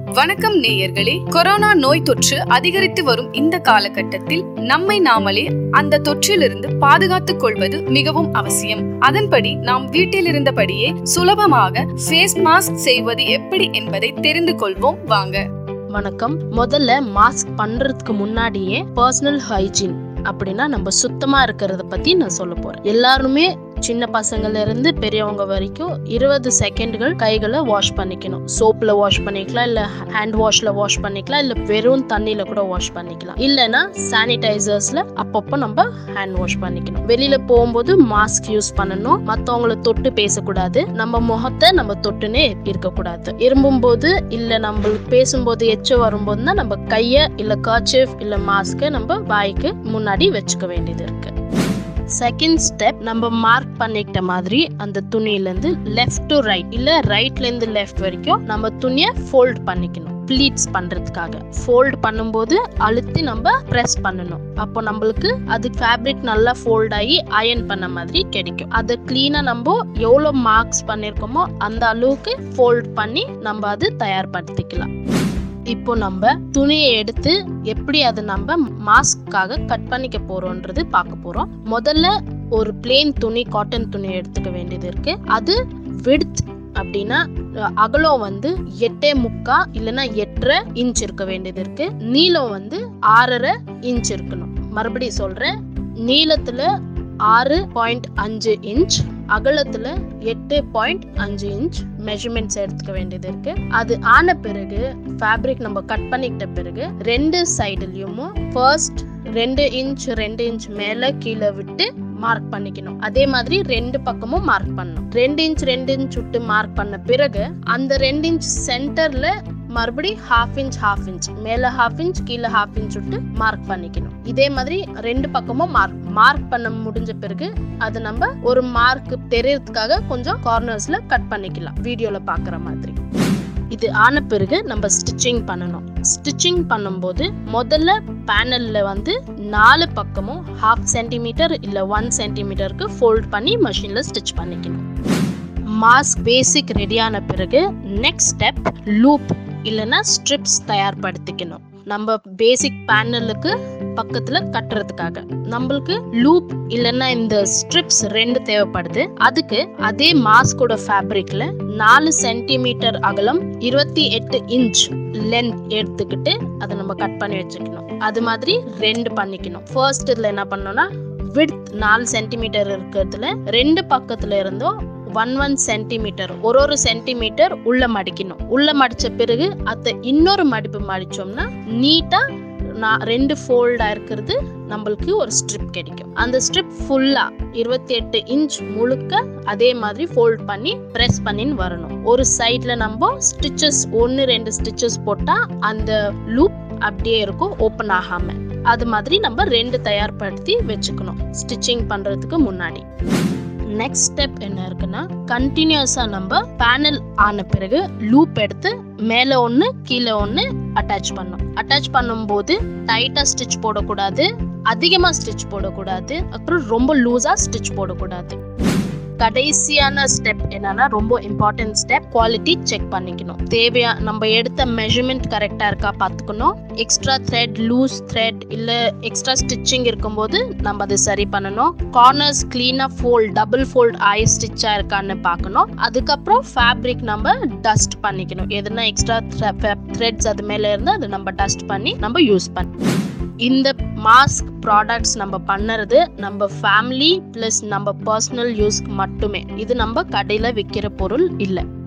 வணக்கம் நேயர்களே கொரோனா நோய் தொற்று அதிகரித்து வரும் இந்த காலகட்டத்தில் நம்மை நாமளே அந்த தொற்றிலிருந்து பாதுகாத்துக் கொள்வது மிகவும் அவசியம் அதன்படி நாம் வீட்டில் இருந்தபடியே சுலபமாக ஃபேஸ் மாஸ்க் செய்வது எப்படி என்பதை தெரிந்து கொள்வோம் வாங்க வணக்கம் முதல்ல மாஸ்க் பண்றதுக்கு முன்னாடியே பர்சனல் ஹைஜீன் அப்படின்னா நம்ம சுத்தமா இருக்கிறத பத்தி நான் சொல்ல போறேன் எல்லாருமே சின்ன பசங்கள்ல இருந்து பெரியவங்க வரைக்கும் இருபது செகண்ட்கள் கைகளை வாஷ் பண்ணிக்கணும் சோப்ல வாஷ் பண்ணிக்கலாம் இல்ல ஹேண்ட் வாஷ்ல வாஷ் பண்ணிக்கலாம் இல்ல வெறும் தண்ணியில கூட வாஷ் பண்ணிக்கலாம் இல்லைன்னா சானிடைசர்ஸ்ல அப்பப்போ நம்ம ஹேண்ட் வாஷ் பண்ணிக்கணும் வெளியில போகும்போது மாஸ்க் யூஸ் பண்ணணும் மத்தவங்கள தொட்டு பேசக்கூடாது நம்ம முகத்தை நம்ம தொட்டுனே இருக்கக்கூடாது இரும்பும் போது இல்ல நம்மளுக்கு பேசும்போது எச்ச வரும்போது தான் நம்ம கைய இல்ல கர்ச்சிஃப் இல்ல மாஸ்க நம்ம வாய்க்கு முன்னாடி வச்சுக்க வேண்டியது இருக்கு செகண்ட் ஸ்டெப் நம்ம மார்க் பண்ணிக்கிட்ட மாதிரி அந்த துணியில இருந்து லெஃப்ட் டு ரைட் இல்ல ரைட்ல இருந்து லெஃப்ட் வரைக்கும் நம்ம துணியை ஃபோல்ட் பண்ணிக்கணும் ப்ளீட்ஸ் பண்றதுக்காக ஃபோல்ட் பண்ணும்போது அழுத்தி நம்ம ப்ரெஸ் பண்ணணும் அப்போ நம்மளுக்கு அது ஃபேப்ரிக் நல்லா ஃபோல்ட் ஆகி அயன் பண்ண மாதிரி கிடைக்கும் அதை க்ளீனாக நம்ம எவ்வளோ மார்க்ஸ் பண்ணியிருக்கோமோ அந்த அளவுக்கு ஃபோல்ட் பண்ணி நம்ம அது தயார்படுத்திக்கலாம் இப்போ நம்ம துணியை எடுத்து எப்படி அதை நம்ம மாஸ்க்காக கட் பண்ணிக்க போறோன்றது பார்க்க போறோம் முதல்ல ஒரு பிளேன் துணி காட்டன் துணி எடுத்துக்க வேண்டியது இருக்கு அது விடுத் அப்படின்னா அஹ், அகலம் வந்து எட்டே முக்கா இல்லைன்னா எட்டரை இன்ச் இருக்க வேண்டியது இருக்கு நீளம் வந்து ஆறரை இன்ச் இருக்கணும் மறுபடியும் சொல்றேன் நீளத்துல ஆறு பாயிண்ட் அஞ்சு இன்ச் அகலத்துல எட்டு பாயிண்ட் அஞ்சு இன்ச் மெஷர்மெண்ட்ஸ் எடுத்துக்க வேண்டியது இருக்கு அது ஆன பிறகு ஃபேப்ரிக் நம்ம கட் பண்ணிக்கிட்ட பிறகு ரெண்டு சைடுலயும் ஃபர்ஸ்ட் ரெண்டு இன்ச் ரெண்டு இன்ச் மேல கீழே விட்டு மார்க் பண்ணிக்கணும் அதே மாதிரி ரெண்டு பக்கமும் மார்க் பண்ணணும் ரெண்டு இன்ச் ரெண்டு இன்ச் விட்டு மார்க் பண்ண பிறகு அந்த ரெண்டு இன்ச் சென்டர்ல மறுபடி ஹாஃப் இன்ச் ஹாஃப் இன்ச் மேல ஹாஃப் இன்ச் கீழே ஹாஃப் இன்ச் விட்டு மார்க் பண்ணிக்கணும் இதே மாதிரி ரெண்டு பக்கமும் மார்க் மார்க் பண்ண முடிஞ்ச பிறகு அது நம்ம ஒரு மார்க் தெரியறதுக்காக கொஞ்சம் கார்னர்ஸ்ல கட் பண்ணிக்கலாம் வீடியோல பாக்குற மாதிரி இது ஆன பிறகு நம்ம ஸ்டிச்சிங் பண்ணணும் ஸ்டிச்சிங் பண்ணும்போது முதல்ல பேனல்ல வந்து நாலு பக்கமும் ஹாஃப் சென்டிமீட்டர் இல்ல ஒன் சென்டிமீட்டருக்கு ஃபோல்ட் பண்ணி மஷின்ல ஸ்டிச் பண்ணிக்கணும் மாஸ்க் பேசிக் ரெடியான பிறகு நெக்ஸ்ட் ஸ்டெப் லூப் இல்லைன்னா ஸ்ட்ரிப்ஸ் தயார்படுத்திக்கணும் நம்ம பேசிக் பேனலுக்கு பக்கத்துல கட்டுறதுக்காக நம்மளுக்கு லூப் இல்லைன்னா இந்த ஸ்ட்ரிப்ஸ் ரெண்டு தேவைப்படுது அதுக்கு அதே மாஸ்கோட ஃபேப்ரிக்ல நாலு சென்டிமீட்டர் அகலம் இருபத்தி எட்டு இன்ச் லென்த் எடுத்துக்கிட்டு அதை நம்ம கட் பண்ணி வச்சுக்கணும் அது மாதிரி ரெண்டு பண்ணிக்கணும் ஃபர்ஸ்ட் இதுல என்ன பண்ணோம்னா விட்த் நாலு சென்டிமீட்டர் இருக்கிறதுல ரெண்டு பக்கத்துல இருந்தும் ஒன் ஒன் சென்டிமீட்டர் ஒரு ஒரு சென்டிமீட்டர் உள்ள மடிக்கணும் உள்ள மடிச்ச பிறகு அதை இன்னொரு மடிப்பு மடிச்சோம்னா நீட்டா நான் ரெண்டு ஃபோல்டா இருக்கிறது நம்மளுக்கு ஒரு ஸ்ட்ரிப் கிடைக்கும் அந்த ஸ்ட்ரிப் ஃபுல்லா இருபத்தி எட்டு இன்ச் முழுக்க அதே மாதிரி ஃபோல்ட் பண்ணி ப்ரெஸ் பண்ணின்னு வரணும் ஒரு சைட்ல நம்ம ஸ்டிச்சஸ் ஒன்று ரெண்டு ஸ்டிச்சஸ் போட்டா அந்த லூப் அப்படியே இருக்கும் ஓப்பன் ஆகாம அது மாதிரி நம்ம ரெண்டு தயார்படுத்தி வச்சுக்கணும் ஸ்டிச்சிங் பண்றதுக்கு முன்னாடி நெக்ஸ்ட் ஸ்டெப் என்ன இருக்குன்னா கண்டினியூஸா நம்ம பேனல் ஆன பிறகு லூப் எடுத்து மேல ஒண்ணு கீழே ஒண்ணு அட்டாச் பண்ணும் அட்டாச் பண்ணும்போது டைட்டா ஸ்டிச் போடக்கூடாது அதிகமா ஸ்டிச் போடக்கூடாது அப்புறம் ரொம்ப லூஸா ஸ்டிச் போடக்கூடாது கடைசியான ஸ்டெப் என்னன்னா ரொம்ப இம்பார்ட்டன்ட் ஸ்டெப் குவாலிட்டி செக் பண்ணிக்கணும் தேவையா நம்ம எடுத்த மெஷர்மெண்ட் கரெக்டா இருக்கா பார்த்துக்கணும் எக்ஸ்ட்ரா த்ரெட் லூஸ் த்ரெட் இல்ல எக்ஸ்ட்ரா ஸ்டிச்சிங் இருக்கும்போது நம்ம அதை சரி பண்ணணும் கார்னர்ஸ் கிளீனா ஃபோல்ட் டபுள் ஃபோல்ட் ஆய் ஸ்டிச்சா இருக்கான்னு பார்க்கணும் அதுக்கப்புறம் ஃபேப்ரிக் நம்ம டஸ்ட் பண்ணிக்கணும் எதுனா எக்ஸ்ட்ரா த்ரெட்ஸ் அது மேல இருந்து அதை நம்ம டஸ்ட் பண்ணி நம்ம யூஸ் பண்ணணும் இந்த மாஸ்க் ப்ராடக்ட்ஸ் நம்ம பண்ணுறது நம்ம ஃபேமிலி ப்ளஸ் நம்ம பர்சனல் யூஸ்க்கு மட்டுமே இது நம்ம கடையில் விற்கிற பொருள் இல்லை